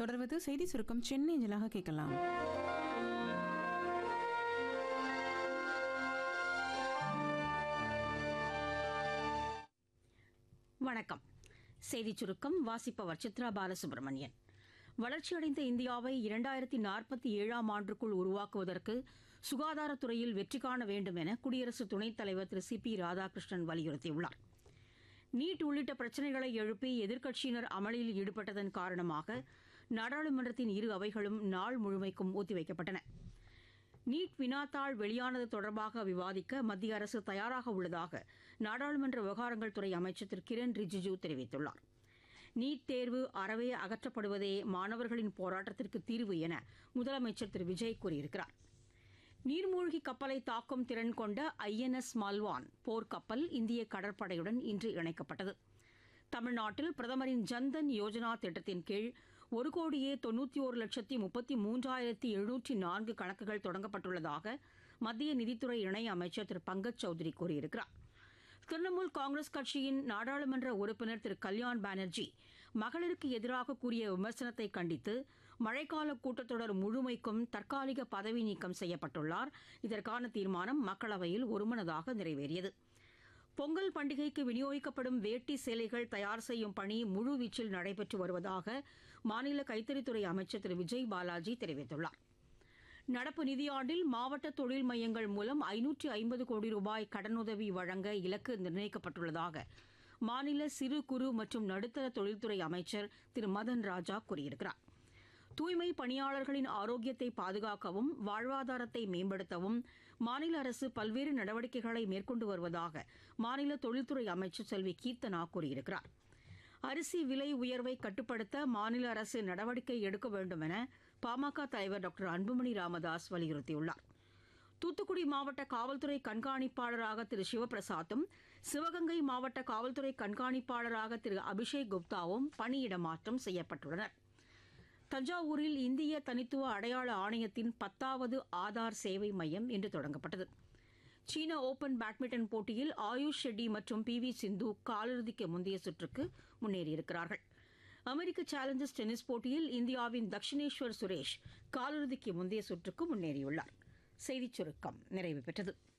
தொடர்வது செய்தி சுருக்கம் சென்னை அஞ்சலாக கேட்கலாம் வணக்கம் செய்திச் சுருக்கம் வாசிப்பவர் சித்ரா பாலசுப்ரமணியன் வளர்ச்சியடைந்த இந்தியாவை இரண்டாயிரத்தி நாற்பத்தி ஏழாம் ஆண்டுக்குள் உருவாக்குவதற்கு சுகாதாரத்துறையில் வெற்றி காண வேண்டும் என குடியரசு துணைத் தலைவர் திரு சி பி ராதாகிருஷ்ணன் வலியுறுத்தியுள்ளார் நீட் உள்ளிட்ட பிரச்சினைகளை எழுப்பி எதிர்க்கட்சியினர் அமளியில் ஈடுபட்டதன் காரணமாக நாடாளுமன்றத்தின் இரு அவைகளும் நாள் முழுமைக்கும் ஒத்திவைக்கப்பட்டன நீட் வினாத்தாள் வெளியானது தொடர்பாக விவாதிக்க மத்திய அரசு தயாராக உள்ளதாக நாடாளுமன்ற விவகாரங்கள் துறை அமைச்சர் திரு கிரண் ரிஜிஜு தெரிவித்துள்ளார் நீட் தேர்வு அறவே அகற்றப்படுவதே மாணவர்களின் போராட்டத்திற்கு தீர்வு என முதலமைச்சர் திரு விஜய் கூறியிருக்கிறார் நீர்மூழ்கி கப்பலை தாக்கும் திறன் கொண்ட ஐஎன்எஸ் மால்வான் போர்க்கப்பல் இந்திய கடற்படையுடன் இன்று இணைக்கப்பட்டது தமிழ்நாட்டில் பிரதமரின் ஜன்தன் யோஜனா திட்டத்தின் கீழ் ஒரு கோடியே தொன்னூற்றி ஒரு லட்சத்தி முப்பத்தி மூன்றாயிரத்தி எழுநூற்றி நான்கு கணக்குகள் தொடங்கப்பட்டுள்ளதாக மத்திய நிதித்துறை இணை அமைச்சர் திரு பங்கஜ் சௌத்ரி கூறியிருக்கிறார் திரிணாமுல் காங்கிரஸ் கட்சியின் நாடாளுமன்ற உறுப்பினர் திரு கல்யாண் பானர்ஜி மகளிருக்கு எதிராக கூறிய விமர்சனத்தை கண்டித்து மழைக்கால கூட்டத்தொடர் முழுமைக்கும் தற்காலிக பதவி நீக்கம் செய்யப்பட்டுள்ளார் இதற்கான தீர்மானம் மக்களவையில் ஒருமனதாக நிறைவேறியது பொங்கல் பண்டிகைக்கு விநியோகிக்கப்படும் வேட்டி சேலைகள் தயார் செய்யும் பணி முழுவீச்சில் நடைபெற்று வருவதாக மாநில கைத்தறித்துறை அமைச்சர் திரு விஜய் பாலாஜி தெரிவித்துள்ளார் நடப்பு நிதியாண்டில் மாவட்ட தொழில் மையங்கள் மூலம் ஐநூற்றி ஐம்பது கோடி ரூபாய் கடனுதவி வழங்க இலக்கு நிர்ணயிக்கப்பட்டுள்ளதாக மாநில சிறு குறு மற்றும் நடுத்தர தொழில்துறை அமைச்சர் திரு மதன் ராஜா கூறியிருக்கிறார் தூய்மை பணியாளர்களின் ஆரோக்கியத்தை பாதுகாக்கவும் வாழ்வாதாரத்தை மேம்படுத்தவும் மாநில அரசு பல்வேறு நடவடிக்கைகளை மேற்கொண்டு வருவதாக மாநில தொழில்துறை அமைச்சர் செல்வி கீர்த்தனா கூறியிருக்கிறார் அரிசி விலை உயர்வை கட்டுப்படுத்த மாநில அரசு நடவடிக்கை எடுக்க வேண்டும் என பாமக தலைவர் டாக்டர் அன்புமணி ராமதாஸ் வலியுறுத்தியுள்ளார் தூத்துக்குடி மாவட்ட காவல்துறை கண்காணிப்பாளராக திரு சிவபிரசாத்தும் சிவகங்கை மாவட்ட காவல்துறை கண்காணிப்பாளராக திரு அபிஷேக் குப்தாவும் பணியிட மாற்றம் செய்யப்பட்டுள்ளனர் தஞ்சாவூரில் இந்திய தனித்துவ அடையாள ஆணையத்தின் பத்தாவது ஆதார் சேவை மையம் இன்று தொடங்கப்பட்டது சீன ஓபன் பேட்மிண்டன் போட்டியில் ஆயுஷ் ஷெட்டி மற்றும் பி வி சிந்து காலிறுதிக்கு முந்தைய சுற்றுக்கு முன்னேறியிருக்கிறார்கள் அமெரிக்க சேலஞ்சர்ஸ் டென்னிஸ் போட்டியில் இந்தியாவின் தக்ஷினேஸ்வர் சுரேஷ் காலிறுதிக்கு முந்தைய சுற்றுக்கு முன்னேறியுள்ளார் செய்திச் சுருக்கம் நிறைவு பெற்றது